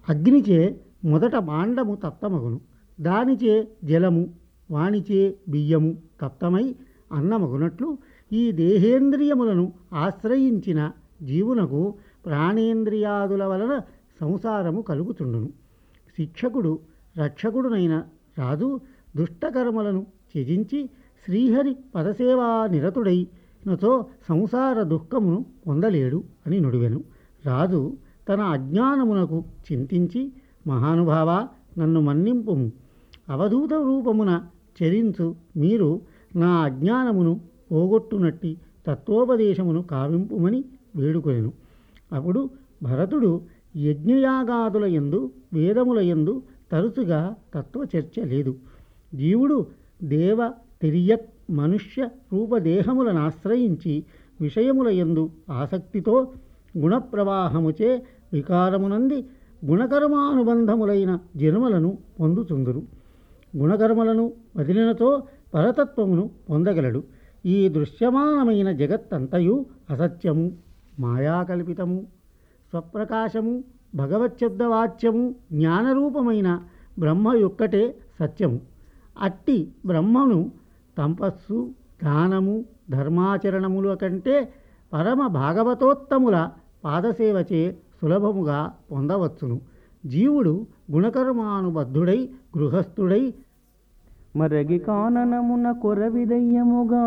అగ్నిచే మొదట మాండము తప్తమగును దానిచే జలము వానిచే బియ్యము తప్తమై అన్నమగునట్లు ఈ దేహేంద్రియములను ఆశ్రయించిన జీవునకు ప్రాణేంద్రియాదుల వలన సంసారము కలుగుతుండును శిక్షకుడు రక్షకుడునైన రాజు దుష్టకర్మలను త్యజించి శ్రీహరి పదసేవా నిరతుడైనతో సంసార దుఃఖమును పొందలేడు అని నుడివెను రాజు తన అజ్ఞానమునకు చింతించి మహానుభావ నన్ను మన్నింపుము అవధూత రూపమున చరించు మీరు నా అజ్ఞానమును పోగొట్టునట్టి తత్వోపదేశమును కావింపుమని వేడుకొనెను అప్పుడు భరతుడు యజ్ఞయాగాదుల యందు వేదముల యందు తరచుగా తత్వచర్చ లేదు జీవుడు దేవ తిరియత్ మనుష్య రూపదేహములను ఆశ్రయించి విషయముల యందు ఆసక్తితో గుణప్రవాహముచే వికారమునంది గుణకర్మానుబంధములైన జన్మలను పొందుతుందురు గుణకర్మలను వదిలినతో పరతత్వమును పొందగలడు ఈ దృశ్యమానమైన జగత్తంతయు అసత్యము మాయాకల్పితము స్వప్రకాశము భగవచ్చబ్దవాచ్యము జ్ఞానరూపమైన బ్రహ్మ యొక్కటే సత్యము అట్టి బ్రహ్మను తపస్సు దానము ధర్మాచరణముల కంటే పరమ భాగవతోత్తముల పాదసేవచే సులభముగా పొందవచ్చును జీవుడు గుణకర్మానుబద్ధుడై గృహస్థుడై మరగి కాననమున కొరవిదయ్యముగా